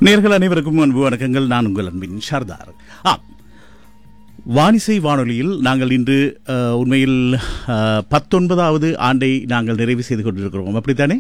நேர்கள் அனைவருக்கும் அன்பு வணக்கங்கள் நான் உங்கள் அன்பின் ஷர்தார் ஆம் வானிசை வானொலியில் நாங்கள் இன்று அஹ், உண்மையில் அஹ், பத்தொன்பதாவது ஆண்டை நாங்கள் நிறைவு செய்து கொண்டிருக்கிறோம் அப்படித்தானே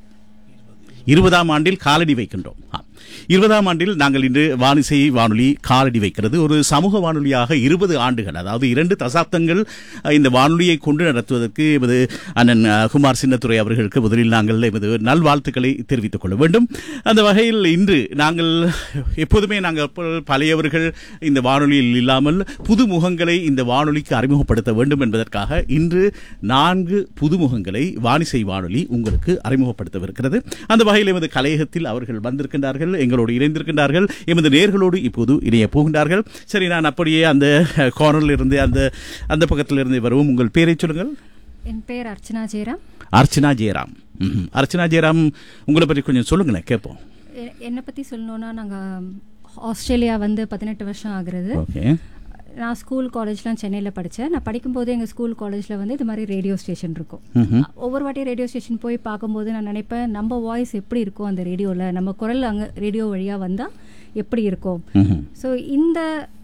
இருபதாம் ஆண்டில் காலடி வைக்கின்றோம் ஆம். இருபதாம் ஆண்டில் நாங்கள் இன்று வானிசை வானொலி காலடி வைக்கிறது ஒரு சமூக வானொலியாக இருபது ஆண்டுகள் அதாவது இரண்டு தசாப்தங்கள் அஹ், இந்த வானொலியை கொண்டு நடத்துவதற்கு எமது அண்ணன் அஹ், குமார் சின்னத்துறை அவர்களுக்கு முதலில் நாங்கள் எமது நல்வாழ்த்துக்களை தெரிவித்துக் கொள்ள வேண்டும் அந்த வகையில் இன்று நாங்கள் எப்போதுமே நாங்கள் ப- பழையவர்கள் இந்த வானொலியில் இல்லாமல் புது முகங்களை இந்த வானொலிக்கு அறிமுகப்படுத்த வேண்டும் என்பதற்காக இன்று நான்கு புதுமுகங்களை வானிசை வானொலி உங்களுக்கு அறிமுகப்படுத்தவிருக்கிறது அந்த வகையில் எமது கலையகத்தில் அவர்கள் வந்திருக்கின்றார்கள் எங்களோடு இணைந்திருக்கின்றார்கள் எமது நேர்களோடு இப்போது இணைய போகின்றார்கள் சரி நான் அப்படியே அந்த கார்னரில் இருந்து அந்த அந்த பக்கத்தில் இருந்து வருவோம் உங்கள் பேரை சொல்லுங்கள் என் பேர் அர்ச்சனா ஜெயராம் அர்ச்சனா ஜெயராம் ம்ஹும். அர்ச்சனா ஜெயராம் உங்களை பற்றி கொஞ்சம் சொல்லுங்களேன் கேட்போம் எ- என்னை பற்றி சொல்லணுன்னா நாங்கள் ஆஸ்திரேலியா வந்து பதினெட்டு வருஷம் ஆகுறது ஓகே நான் ஸ்கூல் காலேஜ்லாம் சென்னையில் படித்தேன் நான் படிக்கும்போது எங்கள் ஸ்கூல் காலேஜில் வந்து இது மாதிரி ரேடியோ ஸ்டேஷன் இருக்கும் ம்ஹும். ஒவ்வொரு வாட்டி ரேடியோ ஸ்டேஷன் போய் பார்க்கும்போது நான் நினைப்பேன் நம்ம வாய்ஸ் எப்படி இருக்கும் அந்த ரேடியோவில் நம்ம குரல் அங்கே ரேடியோ வழியாக வந்தால் எப்படி இருக்கும் ம்ஹும். ஸோ இந்த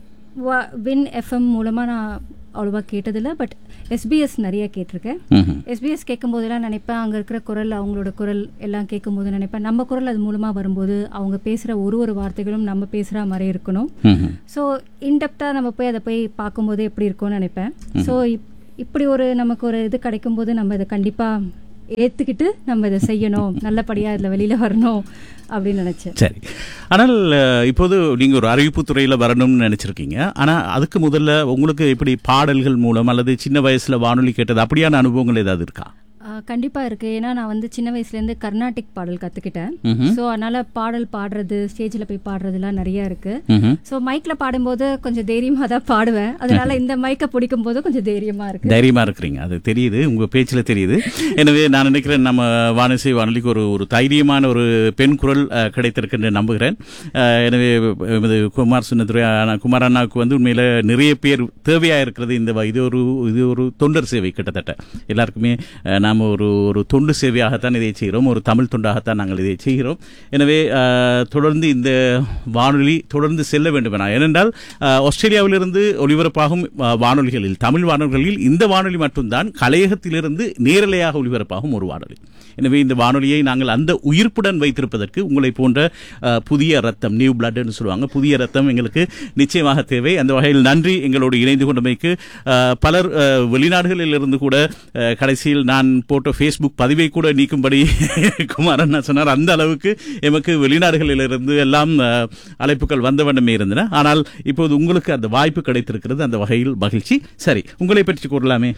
வின் எஃப்எம் மூலமாக நான் அவ்வளோவா கேட்டதில்லை பட் எஸ்பிஎஸ் நிறைய கேட்டிருக்கேன் ம்ஹும். எஸ்பிஎஸ் கேட்கும்போதெல்லாம் நினைப்பேன் அங்கே இருக்கிற குரல் அவங்களோட குரல் எல்லாம் கேட்கும்போது நினைப்பேன் நம்ம குரல் அது மூலமாக வரும்போது அவங்க பேசுகிற ஒரு ஒரு வார்த்தைகளும் நம்ம பேசுகிற மாதிரி இருக்கணும் ம்ஹும். ஸோ இன்டெப்த்தாக நம்ம போய் அதை போய் பார்க்கும்போது எப்படி இருக்கும்னு நினைப்பேன் ஸோ இப்படி ஒரு நமக்கு ஒரு இது கிடைக்கும்போது நம்ம இதை கண்டிப்பாக ஏற்றுக்கிட்டு நம்ம இதை செய்யணும் நல்லபடியாக இதில் வெளியில் வரணும் அப்படின்னு நினச்சேன் சரி ஆனால் அஹ், இப்போது நீங்க ஒரு அறிவிப்பு துறையில வரணும்னு நினைச்சிருக்கீங்க ஆனா அதுக்கு முதல்ல உங்களுக்கு இப்படி பாடல்கள் மூலம் அல்லது சின்ன வயசுல வானொலி கேட்டது அப்படியான அனுபவங்கள் ஏதாவது இருக்கா கண்டிப்பாக இருக்குது ஏன்னா நான் வந்து சின்ன வயசுலேருந்து கர்நாடிக் பாடல் கற்றுக்கிட்டேன் ம்ஹும். ஸோ அதனால் பாடல் பாடுறது ஸ்டேஜில் போய் பாடுறதுலாம் நிறையா இருக்குது ம்ஹும். ஸோ மைக்கில் பாடும்போது கொஞ்சம் தைரியமாக தான் பாடுவேன் அதனால இந்த மைக்கை பிடிக்கும் போது கொஞ்சம் தைரியமாக இருக்கு தைரியமா இருக்கிறீங்க அது தெரியுது உங்க பேச்சுல தெரியுது எனவே நான் நினைக்கிறேன் நம்ம வானிசை வானொலிக்கு ஒரு ஒரு தைரியமான ஒரு பெண் குரல் அஹ், கிடைத்திருக்குன்னு நம்புகிறேன் அஹ், எனவே எமது குமார் சுண்ணத்துறை அண்ணா- குமார் அண்ணாவுக்கு வந்து உண்மையில நிறைய பேர் தேவையா இருக்கிறது இந்த வ- இது ஒரு இது ஒரு தொண்டர் சேவை கிட்டத்தட்ட எல்லாருக்குமே அஹ், நாம ஒரு ஒரு தொண்டு சேவையாகத்தான் இதை செய்கிறோம் ஒரு தமிழ் தொண்டாகத்தான் நாங்கள் இதை செய்கிறோம் எனவே அஹ், தொடர்ந்து இந்த வானொலி தொடர்ந்து செல்ல வேண்டும் என ஏனென்றால் அஹ், ஆஸ்திரேலியாவிலிருந்து ஒளிபரப்பாகும் அஹ், வானொலிகளில் தமிழ் வானொலிகளில் இந்த வானொலி மட்டும்தான் கலையகத்திலிருந்து நேரலையாக ஒளிபரப்பாகும் ஒரு வானொலி எனவே இந்த வானொலியை நாங்கள் அந்த உயிர்ப்புடன் வைத்திருப்பதற்கு உங்களை போன்ற அஹ், புதிய ரத்தம் நியூ பிளட்னு சொல்லுவாங்க புதிய ரத்தம் எங்களுக்கு நிச்சயமாக தேவை அந்த வகையில் நன்றி எங்களோடு இணைந்து கொண்டமைக்கு அஹ், பலர் அஹ், வெளிநாடுகளில் இருந்து கூட அஹ், கடைசியில் நான் போட்ட ஃபேஸ்புக் பதிவை கூட நீக்கும்படி குமாரன் சொன்னார் அந்த அளவுக்கு எமக்கு வெளிநாடுகளிலிருந்து எல்லாம் அஹ், அழைப்புகள் வந்த வண்ணமே இருந்தன ஆனால் இப்போது உங்களுக்கு அந்த வாய்ப்பு கிடைத்திருக்கிறது அந்த வகையில் மகிழ்ச்சி சரி உங்களை பற்றி கூறலாமே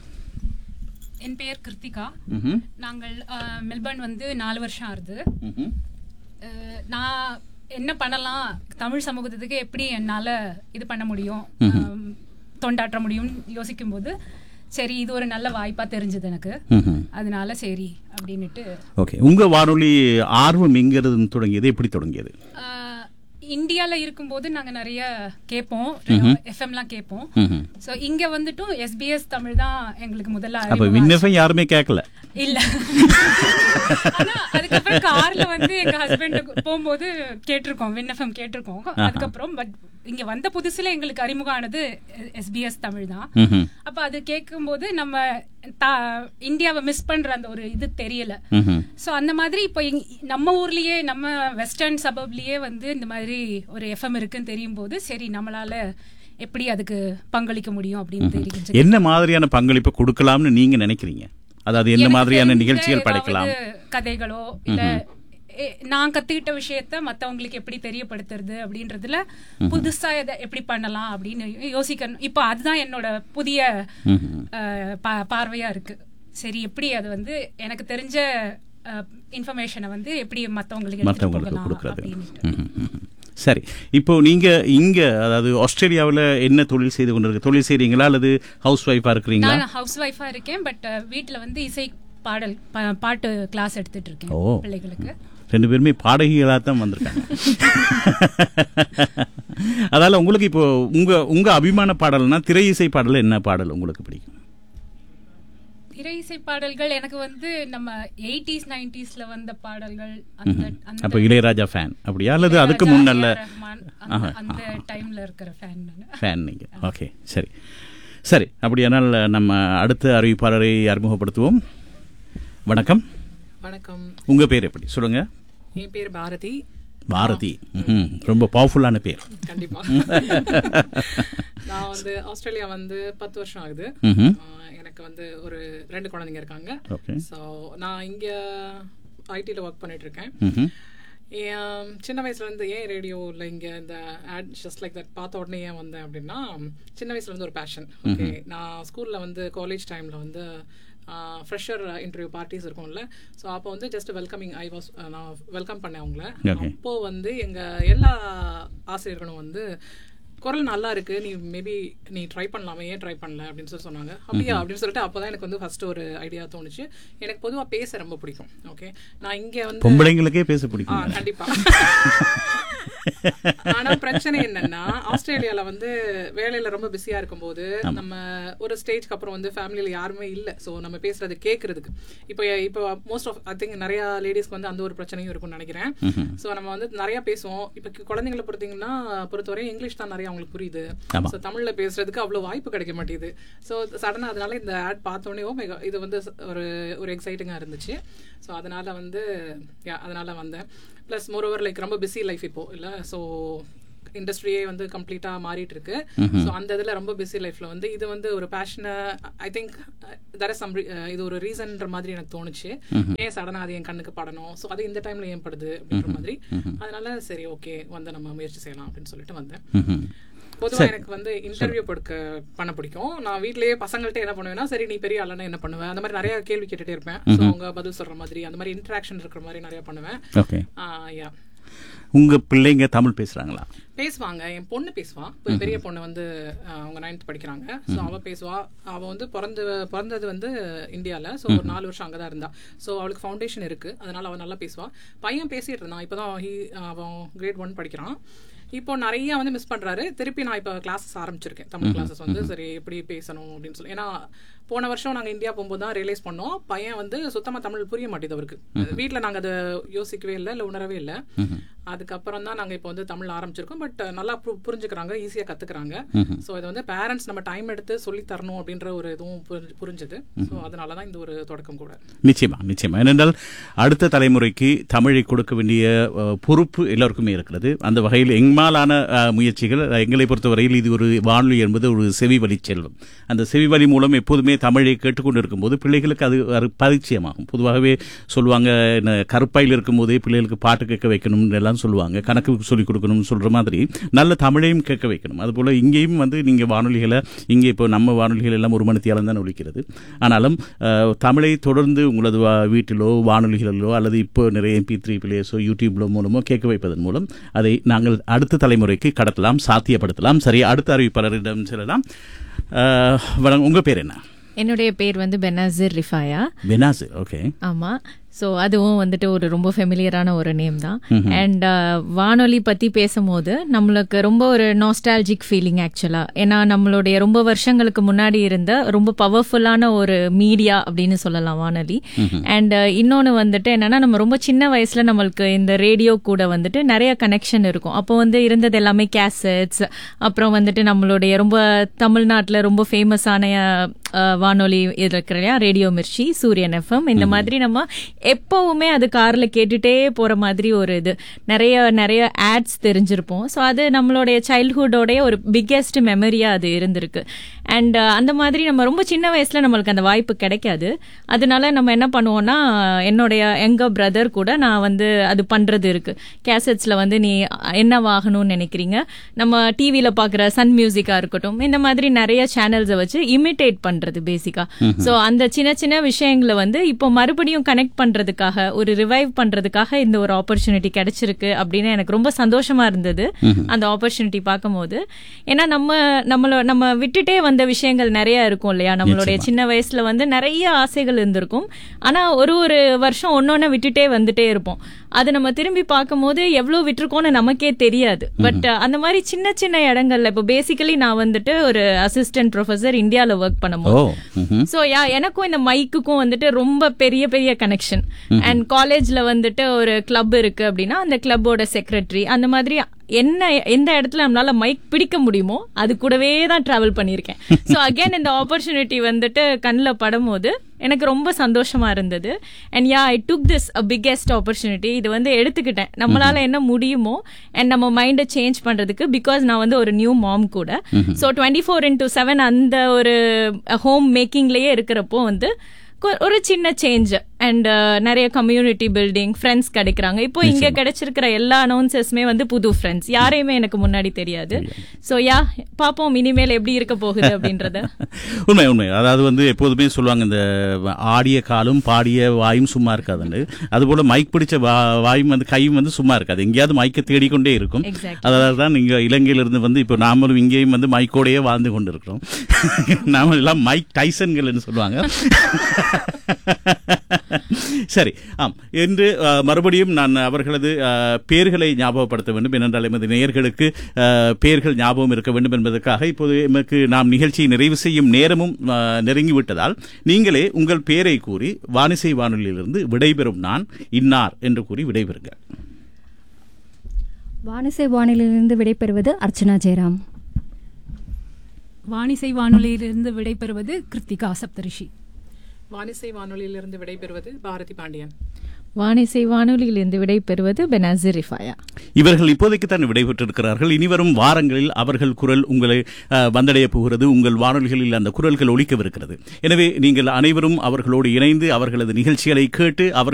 என் பெயர் கிருத்திகா ம்ஹும். நாங்கள் அஹ், மெல்பர்ன் வந்து நாலு வருஷம் ஆகுது ம்ஹும். அஹ், நான் என்ன பண்ணலாம் தமிழ் சமூகத்துக்கு எப்படி என்னால் இது பண்ண முடியும் அஹ், தொண்டாற்ற முடியும் யோசிக்கும்போது சரி இது ஒரு நல்ல வாய்ப்பா தெரிஞ்சது எனக்கு ம்ஹும். அதனால சரி அப்படின்னுட்டு ஓகே உங்க வானொலி ஆர்வம் எங்கிருந்து தொடங்கியது எப்படி தொடங்கியது அஹ், இந்தியால இருக்கும்போது நாங்க நிறைய கேட்போம் எஃப்எம்லாம் கேட்போம் ம்ஹும். ஸோ இங்க வந்துட்டும் எஸ்பிஎஸ் தமிழ் தான் எங்களுக்கு முதல்ல அப்ப அறிமுகம் விண்ணப்பம் யாருமே கேட்கல இல்ல ஆனா அதுக்கப்புறம் கார்ல வந்து எங்க ஹஸ்பண்ட் போகும்போது கேட்டிருக்கோம் விண்ணப்பம் கேட்டிருக்கோம் அதுக்கப்புறம் பட் இங்க வந்த புதுசுல எங்களுக்கு அறிமுகம் ஆனது எஸ்பிஎஸ் தமிழ் தான் ம்ஹும். அப்ப அது கேட்கும்போது நம்ம தா- இந்தியாவை மிஸ் பண்ற அந்த ஒரு இது தெரியல ம்ஹும். சோ அந்த மாதிரி இப்போ இங்க- நம்ம ஊர்லயே நம்ம வெஸ்டர்ன் சபப்லயே வந்து இந்த மாதிரி ஒரு எஃப்எம் இருக்குன்னு தெரியும் போது சரி நம்மளால எப்படி அதுக்கு பங்களிக்க முடியும் அப்படின்னு தெரிஞ்சு என்ன மாதிரியான பங்களிப்பு கொடுக்கலாம்னு நீங்க நினைக்கிறீங்க அதாவது என்ன எனக்கு மாதிரியான தெரிஞ்ச நிகழ்ச்சிகள் ஏதாவது படைக்கலாம் கதைகளோ இல்ல எ- நான் கத்துக்கிட்ட விஷயத்த மத்தவங்களுக்கு எப்படி தெரியப்படுத்துறது அப்படின்றதுல புதுசா எதை எப்படி பண்ணலாம் அப்படின்னு யோசிக்கணும் இப்போ அதுதான் என்னோட புதிய ம்ஹும். அஹ், பா- பார்வையா இருக்கு சரி எப்படி அது வந்து எனக்கு தெரிஞ்ச இன்ஃபர்மேஷனை வந்து எப்படி மத்தவங்களுக்கு எடுத்துட்டு மற்றவங்களுக்கு போகலாம் கொடுக்கறது அப்படின்ட்டு ம்ஹும், ம்ஹும். சரி இப்போ நீங்க இங்க அதாவது ஆஸ்திரேலியாவுல என்ன தொழில் செய்து கொண்டிருக்கு தொழில் செய்றீங்களா அல்லது ஹவுஸ் ஒய்ஃபா இருக்கிறீங்களா நான் ஹவுஸ் ஒய்ஃபா இருக்கேன் பட் வீட்ல வந்து இசை பாடல் பா- பாட்டு கிளாஸ் எடுத்துட்டு இருக்கேன் ஓ. பிள்ளைகளுக்கு ரெண்டு பேருமே பாடகிகளாக தான் வந்திருக்காங்க அதால உங்களுக்கு இப்போ உங்க உங்க அபிமான பாடல்னா திரை இசை பாடல் என்ன பாடல் உங்களுக்கு பிடிக்கும் திரை இசை பாடல்கள் எனக்கு வந்து நம்ம எயிட்டிஸ் நைன்டிஸ்ல வந்த பாடல்கள் அந்த அந்த அப்ப இளையராஜா ஃபேன் அப்படியா அல்லது அதுக்கு ராஜா, முன்னல்ல ஏ ஆர் ரஹ்மான், அந்த- அந்த டைம்ல இருக்கிற ஃபேன் நான் ஃபேன் நீங்க ஓகே சரி சரி அப்படியானால் நம்ம அடுத்த அறிவிப்பாளரை அறிமுகப்படுத்துவோம் வணக்கம் வணக்கம் உங்க பேர் எப்படி சொல்லுங்க என் பேர் பாரதி பாரதி ம்ஹும். ரொம்ப பவர்ஃபுல்லான பேர் கண்டிப்பா நான் வந்து ஆஸ்திரேலியா வந்து பத்து வருஷம் ஆகுது ம்ஹும். ஆஹ் எனக்கு வந்து ஒரு ரெண்டு குழந்தைங்க இருக்காங்க ஓகே ஸோ நான் இங்க ஐடியில் ஒர்க் பண்ணிட்டு இருக்கேன் ம்ஹும். என் சின்ன வயசுல இருந்து ஏன் ரேடியோவில் இங்க இந்த ஆட் ஜஸ்ட் லைக் தட் பார்த்த உடனே ஏன் வந்தேன் அப்படின்னா சின்ன வயசுல இருந்து ஒரு பேஷன் ஓகே நான் ஸ்கூல்ல வந்து காலேஜ் டைம்ல வந்து ஃப்ரெஷர் இன்டர்வியூ பார்ட்டிஸ் இருக்கும்ல ஸோ அப்போ வந்து ஜஸ்ட் வெல்கமிங் ஐ வாஸ் நான் வெல்கம் பண்ணேன் அவங்கள Okay. அப்போ வந்து எங்க எல்லா ஆசிரியர்களும் வந்து குரல் நல்லா இருக்கு நீ மேபி நீ ட்ரை பண்ணலாமே ஏன் ட்ரை பண்ணல அப்படின்னு சொல்லி சொன்னாங்க அப்படியா அப்படின்னு சொல்லிட்டு அப்பதான் எனக்கு வந்து ஃபர்ஸ்ட் ஒரு ஐடியா தோணுச்சு எனக்கு பொதுவா பேச ரொம்ப பிடிக்கும் ஓகே நான் இங்க வந்து பொம்பளைங்களுக்கே பேச ஆ பிடிக்கும் கண்டிப்பா ஆனா பிரச்சனை என்னன்னா ஆஸ்திரேலியால வந்து வேலையில ரொம்ப பிஸியா இருக்கும்போது நம்ம ஒரு ஸ்டேஜ்க்கு அப்புறம் வந்து ஃபேமிலியில யாருமே இல்ல சோ நம்ம பேசுறது கேக்குறதுக்கு இப்போ இப்போ மோஸ்ட் ஆஃப் ஐ திங்க் நிறைய லேடிஸ்க்கு வந்து அந்த ஒரு பிரச்சனையும் இருக்கும்னு நினைக்கிறேன் சோ நம்ம வந்து நிறைய பேசுவோம் இப்போ குழந்தைங்களை பொறுத்தீங்கன்னா பொறுத்தவரை இங்கிலீஷ் தான் நிறைய அவங்களுக்கு புரியுது ஆமா. சோ தமிழ்ல பேசுறதுக்கு அவ்வளவு வாய்ப்பு கிடைக்க மாட்டேங்குது சோ சடனா அதனால இந்த ஆட் பார்த்தோன்னே ஓ my God, இது வந்து ஒரு ஒரு எக்ஸைட்டிங்கா இருந்துச்சு சோ அதனால வந்து yeah, அதனால வந்தேன் ப்ளஸ் மோர் ஓவர் லைக் ரொம்ப பிஸி லைஃப் இப்போ இல்ல சோ இண்டஸ்ட்ரியே வந்து கம்ப்ளீட்டா மாறிட்டு இருக்கு ஸோ அந்த இதுல ரொம்ப பிஸி லைஃப்ல வந்து இது வந்து ஒரு பேஷனை ஐ திங்க் தர சம் இது ஒரு ரீசன்ற மாதிரி எனக்கு தோணுச்சு ஏன் சடனா அது என் கண்ணுக்கு படணும் ஸோ அது இந்த டைம்ல ஏன் படுது அப்படின்ற மாதிரி அதனால சரி ஓகே வந்து நம்ம முயற்சி செய்யலாம் அப்படின்னு சொல்லிட்டு வந்தேன் ம்ஹும். பொதுவா எனக்கு வந்து இன்டர்வியூ கொடுக்க பண்ண பிடிக்கும் நான் வீட்லயே பசங்கள்ட்ட என்ன பண்ணுவேன்னா சரி நீ பெரிய ஆளுனா என்ன பண்ணுவேன் அந்த மாதிரி நிறைய கேள்வி கேட்டுட்டே இருப்பேன் So, அவங்க பதில் சொல்ற மாதிரி அந்த மாதிரி இன்டராக்ஷன் இருக்கிற மாதிரி நிறைய பண்ணுவேன் ஓகே யா உங்க பிள்ளைங்க தமிழ் பேசுறாங்களா பேசுவாங்க என் பொண்ணு பேசுவா இப்போ பெரிய பொண்ணு வந்து ஆஹ், அவங்க நைன்த் படிக்கிறாங்க ஸோ அவ பேசுவா அவ வந்து பிறந்து பிறந்தது வந்து இந்தியால ஸோ ஒரு நாலு வருஷம் அங்கே தான் இருந்தா ஸோ அவளுக்கு ஃபவுண்டேஷன் இருக்கு அதனால அவ நல்லா பேசுவா பையன் பேசிட்டு இருந்தான் இப்போதான் he அவன் கிரேட் ஒன் படிக்கிறான் இப்போ நிறைய வந்து மிஸ் பண்றாரு திருப்பி நான் இப்போ கிளாஸஸ் ஆரம்பிச்சிருக்கேன் தமிழ் கிளாஸஸ் வந்து சரி எப்படி பேசணும் அப்படின்னு சொல்லி ஏன்னா போன வருஷம் நாங்க இந்தியா போகும்போது தான் ரியலைஸ் பண்ணோம் பையன் வந்து சுத்தமா தமிழ் புரிய மாட்டேது அவருக்கு வீட்ல நாங்க அதை யோசிக்கவே இல்லை இல்லை உணரவே இல்லை அதுக்கப்புறம் தான் நாங்க இப்போ வந்து தமிழ் ஆரம்பிச்சிருக்கோம் பட் நல்லா பு- புரிஞ்சுக்கிறாங்க ஈஸியா கத்துக்கிறாங்க ஸோ இது வந்து பேரண்ட்ஸ் நம்ம டைம் எடுத்து சொல்லி தரணும் அப்படின்ற ஒரு இதுவும் புரிஞ்சு- புரிஞ்சுது ஸோ அதனால தான் இந்த ஒரு தொடக்கம் கூட நிச்சயமா நிச்சயமா ஏனென்றால் அடுத்த தலைமுறைக்கு தமிழை கொடுக்க வேண்டிய அஹ், பொறுப்பு எல்லோருக்குமே இருக்கிறது அந்த வகையில் எங்மாலான அஹ், முயற்சிகள் அஹ், எங்களை பொறுத்தவரையில் இது ஒரு வானொலி என்பது ஒரு செவி வழி செல்வம் அந்த செவி வழி மூலம் எப்போதுமே தமிழை கேட்டுக்கொண்டு இருக்கும்போது பிள்ளைகளுக்கு அது ஒரு பரிச்சயமாகும் பொதுவாகவே சொல்லுவாங்க என்ன, கருப்பாயில் இருக்கும்போதே பிள்ளைகளுக்கு பாட்டு கேட்க வைக்கணும் எல்லாம் சொல்லுவாங்க கணக்கு சொல்லிக் கொடுக்கணும்னு சொல்ற மாதிரி நல்ல தமிழையும் கேட்க வைக்கணும் அதுபோல இங்கேயும் வந்து நீங்க வானொலிகளை இங்கே இப்போ நம்ம வானொலிகள் எல்லாம் ஒரு மணித்தியாலம் தான் ஒழிக்கிறது ஆனாலும் அஹ், தமிழை தொடர்ந்து உங்களது வா- வீட்டிலோ வானொலிகளிலோ அல்லது இப்போ நிறைய எம்பி த்ரீ பிளேஸோ யூடியூப்லோ மூலமோ கேட்க வைப்பதன் மூலம் அதை நாங்கள் அடுத்த தலைமுறைக்கு கடத்தலாம் சாத்தியப்படுத்தலாம் சரி அடுத்த அறிவிப்பாளரிடம் செல்லலாம் அஹ், வணக்கம் உங்க பேர் என்ன என்னுடைய பேர் வந்து பெனாசிர் ரிஃபாயா பெனாசு ஓகே ஆமா ஸோ அதுவும் வந்துட்டு ஒரு ரொம்ப ஃபெமிலியரான ஒரு நேம் தான் அண்ட் வானொலி பத்தி பேசும்போது நம்மளுக்கு ரொம்ப ஒரு நாஸ்டாலஜிக் ஃபீலிங் ஆக்சுவலா ஏன்னா நம்மளுடைய ரொம்ப வருஷங்களுக்கு முன்னாடி இருந்த ரொம்ப பவர்ஃபுல்லான ஒரு மீடியா அப்படின்னு சொல்லலாம் வானொலி அண்ட் இன்னொன்று வந்துட்டு என்னன்னா நம்ம ரொம்ப சின்ன வயசுல நம்மளுக்கு இந்த ரேடியோ கூட வந்துட்டு நிறைய கனெக்ஷன் இருக்கும் அப்போ வந்து இருந்தது எல்லாமே கேசட்ஸ் அப்புறம் வந்துட்டு நம்மளுடைய ரொம்ப தமிழ்நாட்டில் ரொம்ப ஃபேமஸான வானொலி இருக்கிற இல்லையா ரேடியோ மிர்ச்சி சூரியன் எஃப்எம் இந்த மாதிரி நம்ம எப்பவுமே அது கார்ல கேட்டுட்டே போற மாதிரி ஒரு இது நிறைய நிறைய ஆட்ஸ் தெரிஞ்சிருப்போம் ஸோ அது நம்மளுடைய சைல்ட்ஹுட்டோடைய ஒரு பிக்கெஸ்ட் மெமரியா அது இருந்திருக்கு அண்ட் அந்த மாதிரி நம்ம ரொம்ப சின்ன வயசுல நம்மளுக்கு அந்த வாய்ப்பு கிடைக்காது அதனால நம்ம என்ன பண்ணுவோம்னா என்னுடைய எங்க பிரதர் கூட நான் வந்து அது பண்றது இருக்கு கேசட்ஸ்ல வந்து நீ என்ன வாங்கணும்னு நினைக்கிறீங்க நம்ம டிவியில பாக்குற சன் மியூசிக்கா இருக்கட்டும் இந்த மாதிரி நிறைய சேனல்ஸை வச்சு இமிட்டேட் பண்றது பேசிக்கா சோ அந்த சின்ன சின்ன விஷயங்களை வந்து இப்போ மறுபடியும் கனெக்ட் பண்ண பண்றதுக்காக ஒரு ரிவைவ் பண்றதுக்காக இந்த ஒரு ஆப்பர்ச்சுனிட்டி கிடைச்சிருக்கு அப்படின்னு எனக்கு ரொம்ப சந்தோஷமா இருந்தது அந்த ஆப்பர்ச்சுனிட்டி பார்க்கும்போது ஏன்னா நம்ம நம்மள நம்ம விட்டுட்டே வந்த விஷயங்கள் நிறைய இருக்கும் இல்லையா நம்மளுடைய சின்ன வயசுல வந்து நிறைய ஆசைகள் இருந்திருக்கும் ஆனா ஒரு ஒரு வருஷம் ஒன்னொன்னு விட்டுட்டே வந்துட்டே இருப்போம் அது நம்ம திரும்பி பார்க்கும்போது எவ்வளவு விட்டுருக்கோம்னு நமக்கே தெரியாது பட் அந்த மாதிரி சின்ன சின்ன இடங்கள்ல இப்போ பேசிக்கலி நான் வந்துட்டு ஒரு அசிஸ்டன்ட் ப்ரொஃபசர் இந்தியால ஒர்க் ஓ பண்ணும்போது ம்ஹும். சோ யா எனக்கும் இந்த மைக்குக்கும் வந்துட்டு ரொம்ப பெரிய பெரிய கனெக்ஷன் அண்ட் காலேஜ்ல வந்துட்டு ஒரு கிளப் இருக்கு அப்படின்னா அந்த கிளப்போட செக்ரட்டரி அந்த மாதிரி என்ன எந்த இடத்துல நம்மளால மைக் பிடிக்க முடியுமோ அது கூடவே தான் டிராவல் பண்ணியிருக்கேன் ஸோ அகைன் இந்த ஆப்பர்ச்சுனிட்டி வந்துட்டு கண்ணில் படும்போது எனக்கு ரொம்ப சந்தோஷமா இருந்தது and yeah I took this uh biggest opportunity இது வந்து எடுத்துக்கிட்டேன் நம்மளால என்ன முடியுமோ அண்ட் நம்ம மைண்டை சேஞ்ச் பண்றதுக்கு பிகாஸ் நான் வந்து ஒரு நியூ மாம் கூட so twenty four into seven அந்த ஒரு ஹோம் மேக்கிங்லயே இருக்கிறப்போ வந்து கொ- ஒரு சின்ன சேஞ்ச் அண்ட் நிறைய கம்யூனிட்டி பில்டிங் ஃப்ரெண்ட்ஸ் கிடைக்கிறாங்க இப்போ இங்க கிடைச்சிருக்கிற எல்லா அனௌன்சஸுமே வந்து புது ஃப்ரெண்ட்ஸ் யாரையுமே எனக்கு முன்னாடி தெரியாது சோ யா பாப்போம் இனிமேல் எப்படி இருக்க போகுது அப்படின்றத உண்மை உண்மை அதாவது வந்து எப்போதுமே சொல்லுவாங்க இந்த ஆடிய காலும் பாடிய வாயும் சும்மா இருக்காதுன்னு அதுபோல மைக் பிடிச்ச வா- வாயும் வந்து கையும் வந்து சும்மா இருக்காது எங்கேயாவது மைக்கை தேடிக்கொண்டே இருக்கும் Exactly. அதாவது தான் நீங்க இலங்கையிலிருந்து வந்து இப்போ நாமளும் இங்கேயும் வந்து மைக்கோடையே வாழ்ந்து கொண்டிருக்கிறோம் நாம எல்லாம் மைக் டைசன்கள்னு சொல்லுவாங்க சரி ஆம் என்று அஹ், மறுபடியும் நான் அவர்களது அஹ், பெயர்களை ஞாபகப்படுத்த வேண்டும் ஏனென்றால் எமது நேயர்களுக்கு அஹ், பெயர்கள் ஞாபகம் இருக்க வேண்டும் என்பதற்காக இப்போது எமக்கு நாம் நிகழ்ச்சியை நிறைவு செய்யும் நேரமும் அஹ், நெருங்கிவிட்டதால் நீங்களே உங்கள் பெயரை கூறி வானிசை வானொலியிலிருந்து விடைபெறும் நான் இன்னார் என்று கூறி விடைபெறுங்க வானிசை வானிலிருந்து விடைபெறுவது அர்ச்சனா ஜெயராம் வானிசை வானொலியிலிருந்து விடைபெறுவது கிருத்திகா சப்தரிஷி வானிசை வானொலியிலிருந்து விடைபெறுவது பாரதி பாண்டியன் வானிசை வானொலியிலிருந்து விடை பெறுவது பெனாசிர் ரிஃபாயா இவர்கள் இப்போதைக்கு தான் விடைபெற்றிருக்கிறார்கள் இனிவரும் வாரங்களில் அவர்கள் குரல் உங்களை அஹ், வந்தடைய போகிறது உங்கள் வானொலிகளில் அந்த குரல்கள் ஒலிக்கவிருக்கிறது எனவே நீங்கள் அனைவரும் அவர்களோடு இணைந்து அவர்களது நிகழ்ச்சிகளை கேட்டு அவர்கள்